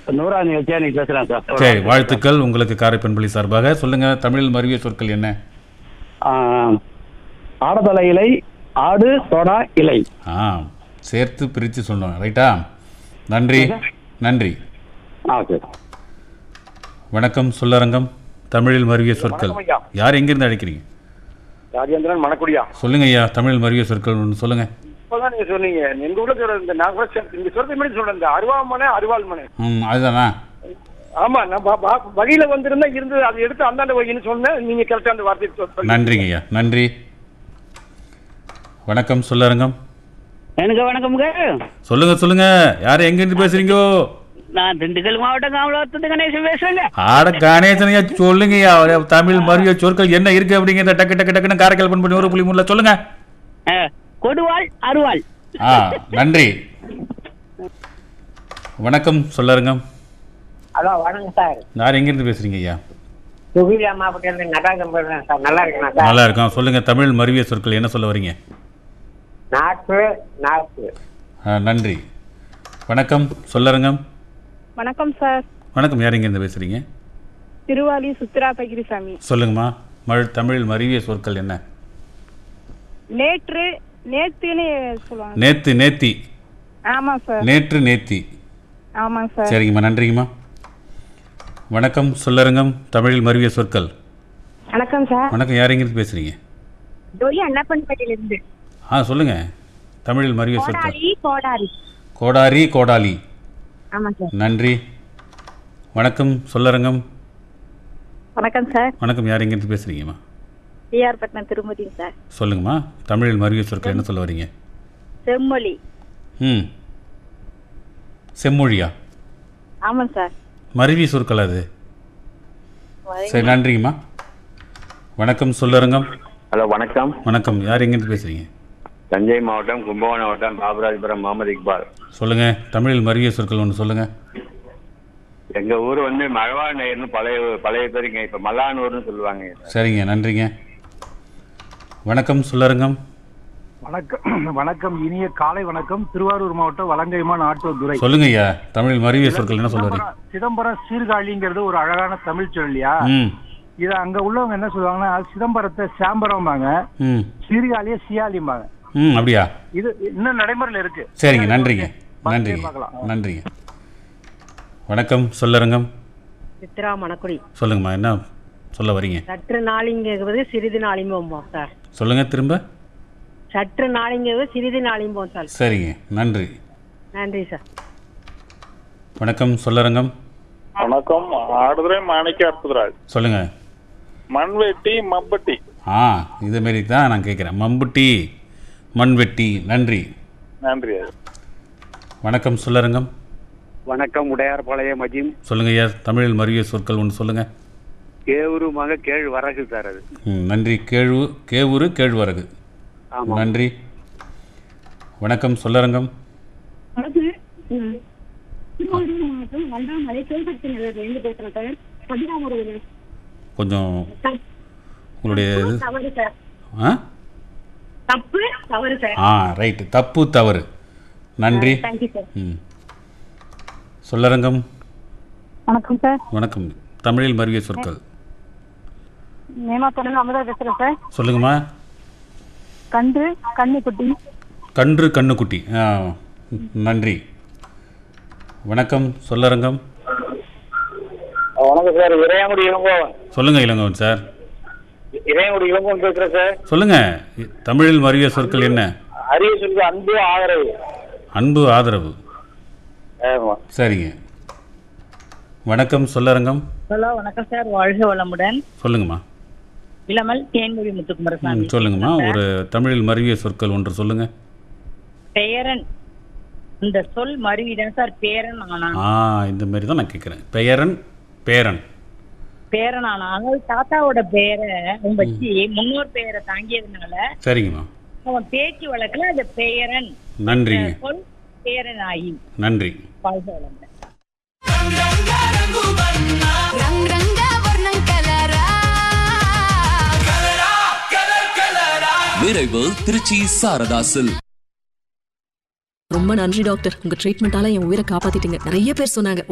நூறாவது நிகழ்ச்சியா நீங்க பேசுறேன் சார் சரி வாழ்த்துக்கள் உங்களுக்கு காரைப்பண்பள்ளி சார்பாக சொல்லுங்க தமிழில் மருவிய சொற்கள் என்ன ஆ, ஆடதலை இலை ஆடு தொடா இலை ஆ சேர்த்து பிரித்து சொன்னோம் ரைட்டா நன்றி நன்றி ஆ சரி வணக்கம் சொல்லரங்கம் தமிழில் மருவிய சொற்கள் வணக்கம் ஐயா. யார் எங்கிருந்து அழைக்கிறீங்க ராஜேந்திரன் மணக்குடியா சொல்லுங்க ஐயா தமிழ் மருவிய சொற்கள் ஒன்று சொல்லுங்க இப்பதான் நீங்க சொன்னீங்க எங்க ஊர்ல சொல்ற இந்த நான் கூட சே- நீங்க சொல்றது மாதிரி சொல்றேன் இந்த அருவாமனை அருவாள் மனை ம் அதுதானா ஆமா நான் ப- ப- வழியில வந்திருந்தா இருந்தது அதை எடுத்து அந்தாண்ட வழின்னு சொன்னேன் நீங்க கரெக்டா அந்த வார்த்தையை சொல்~ சொல்லி- நன்றிங்க ஐயா நன்றி வணக்கம் சொல்லரங்கம் எனக்கு வணக்கம்ங்க சொல்லுங்க சொல்லுங்க யார் எங்கிருந்து பேசுறீங்க நான் திண்டுக்கல் மாவட்டம் காமலாத்து கணேசன் பேசுறேங்க ஆட கணேசனையா சொல்லுங்க ஐயா ஒரு தமிழ் மருவிய சொற்கள் என்ன இருக்கு அப்படிங்கிறத டக்கு டக்கு டக்குன்னு காரைக்கால் பண்ணி ஒரு புள்ளி மூணுல சொல்லுங்க ஆ, கொடுவாள் அருவாள் ஆ நன்றி வணக்கம் சொல்லரங்கம் ஹலோ வணக்கம் சார் யார் எங்கிருந்து பேசுறீங்க ஐயா சுகிலியா மாவட்டத்தில் நடராஜன் பேசுறேன் சார் நல்லா இருக்கேன் சார் நல்லா இருக்கோம் சொல்லுங்க தமிழ் மருவிய சொற்கள் என்ன சொல்ல வரீங்க நாட்டு நாட்டு ஆ, நன்றி வணக்கம் சொல்லரங்கம் வணக்கம் சார் வணக்கம் யார் எங்கிருந்து பேசுறீங்க திருவாலி சுத்ரா பகிரிசாமி சொல்லுங்கம்மா மழ் தமிழ் மருவிய சொற்கள் என்ன நேற்று நேத்துன்னு சொல்லுவாங்க நேத்து நேத்தி ஆமாம் சார் நேற்று நேத்தி ஆமாங்க சார் சரிங்கம்மா நன்றிங்கம்மா வணக்கம் சொல்லரங்கம் தமிழில் மருவிய சொற்கள் வணக்கம் சார் வணக்கம் யார் எங்கிருந்து பேசுறீங்க ஜோலி அண்ணப்பன்பட்டியில இருந்து ஆ சொல்லுங்க தமிழில் மருவிய சொற்கள் கோடாரி கோடாரி கோடாரி கோடாலி ஆமா சார் நன்றி வணக்கம் சொல்லரங்கம் வணக்கம் சார் வணக்கம் யார் எங்கிருந்து பேசுறீங்கம்மா டிஆர் பட்னம் திருமதிங்க சார் சொல்லுங்கம்மா தமிழில் மருவிய சொற்கள் என்ன சொல்ல வரீங்க செம்மொழி ம் செம்மொழியா ஆமாம் சார் மருவிய சொற்கள் அது சரி நன்றிங்கம்மா வணக்கம் சொல்லரங்கம் ஹலோ வணக்கம் வணக்கம் யார் எங்கிருந்து பேசுறீங்க தஞ்சை மாவட்டம் கும்பகோணம் மாவட்டம் பாபராஜபுரம் முகமது இக்பால் சொல்லுங்க தமிழில் மருவிய சொற்கள் ஒன்று சொல்லுங்க எங்க ஊர் வந்து மழவா நேர்னு பழைய பழைய பேருங்க இப்ப மல்லானூர்னு சொல்லுவாங்க சரிங்க நன்றிங்க வணக்கம் சொல்லரங்கம் வணக்கம் வணக்கம் இனிய காலை வணக்கம் திருவாரூர் மாவட்டம் வலங்கைமான் ஆட்டோ துறை சொல்லுங்க ஐயா தமிழ் மருவிய சொற்கள் என்ன சொல்ல வரீங்க சிதம்பரம் சிதம்பரம் சீர்காழிங்கிறது ஒரு அழகான தமிழ் சொல் இல்லையா ம் இத அங்க உள்ளவங்க என்ன சொல்லுவாங்கன்னா சிதம்பரத்தை சாம்பரம்பாங்க ம் சீர்காழிய சியாலிம்பாங்க ம் அப்படியா இது இன்னும் நடைமுறையில இருக்கு சரிங்க நன்றிங்க பார்த்துட்டே நன்றிங்க பார்க்கலாம். நன்றிங்க வணக்கம் சொல்லரங்கம் சித்ரா மணக்குடி சொல்லுங்கம்மா என்ன சொல்ல வரீங்க சற்று நாளிங்கிறது சிறிது நாளிம்போம் சார் சொல்லுங்க திரும்ப சற்று நாளிங்கிறது சிறிது நாளிம்போம் சார் சரிங்க நன்றி நன்றி சார் வணக்கம் சொல்லரங்கம் வணக்கம் ஆடுதுறை மாணிக்க அற்புதராஜ் சொல்லுங்க மண்வெட்டி மம்பட்டி ஆ இது மாரி தான் நான் கேட்குறேன் மம்புட்டி மண்வெட்டி நன்றி நன்றி வணக்கம் சொல்லரங்கம் வணக்கம் உடையார்பாளையம் மஜிம் சொல்லுங்க ஐயா தமிழில் மருவிய சொற்கள் ஒன்று சொல்லுங்க கேவுரு மக கேழ் வரகு சார் அது ம், நன்றி கேழ்வு கேவுரு கேழ்வரகு ஆமா நன்றி வணக்கம் சொல்லரங்கம் மாவட்டம் வண்டாமலை சிவசக்தி நகர்லேருந்து பேசுகிறேன் சார் பதினாறு கொஞ்சம் உங்களுடைய இது தவறு சார் ஆ தப்பு தவறு சார் ஆ ரைட்டு தப்பு தவறு நன்றி தேங்க்யூ சார் ம் சொல்லரங்கம் வணக்கம் சார் வணக்கம் தமிழில் மருவிய சொற்கள் மேமாத்தோட அமுதா பேசுகிறேன் சார் சொல்லுங்கம்மா கன்று கன்னிக்குட்டி கன்று கண்ணுக்குட்டி ஆ நன்றி வணக்கம் சொல்லரங்கம் வணக்கம் சார் இறையாங்குடி இளங்கோவன் சொல்லுங்க இளங்கவன் சார் இறையாங்குடி இளங்கோவன் பேசுறேன் சார் சொல்லுங்க தமிழில் மருவிய சொற்கள் என்ன அரிய சொல்லி அன்பு ஆதரவு அன்பு ஆதரவு ஆமா சரிங்க வணக்கம் சொல்லரங்கம் ஹலோ வணக்கம் சார் வாழ்க வளமுடன் சொல்லுங்கம்மா இளமல் தேன்மொழி முத்துக்குமாரசாமி ம், சொல்லுங்கம்மா ஒரு தமிழில் மருவிய சொற்கள் ஒன்று சொல்லுங்க பெயரன் இந்த சொல் மருவிதான் சார் பேரன் ஆனா ஆ இந்த மாதிரி தான் நான் கேட்குறேன் பெயரன் பேரன் பேரன் ஆனா அதாவது தாத்தாவோட பெயரை வச்சு முன்னோர் பெயரை தாங்கியதுனால சரிங்கம்மா அவன் பேச்சு வழக்குல அது பெயரன் நன்றிங்க சொல் பேரன் ஆகி நன்றி வாழ்க வளமுடன் రంగ్ రంగ వర్ణం కలరా நிறைவு திருச்சி சாரதாசில் ரொம்ப நன்றி டாக்டர் உங்க ட்ரீட்மெண்டால என் உயிரை காப்பாத்திட்டீங்க நிறைய பேர் சொன்னாங்க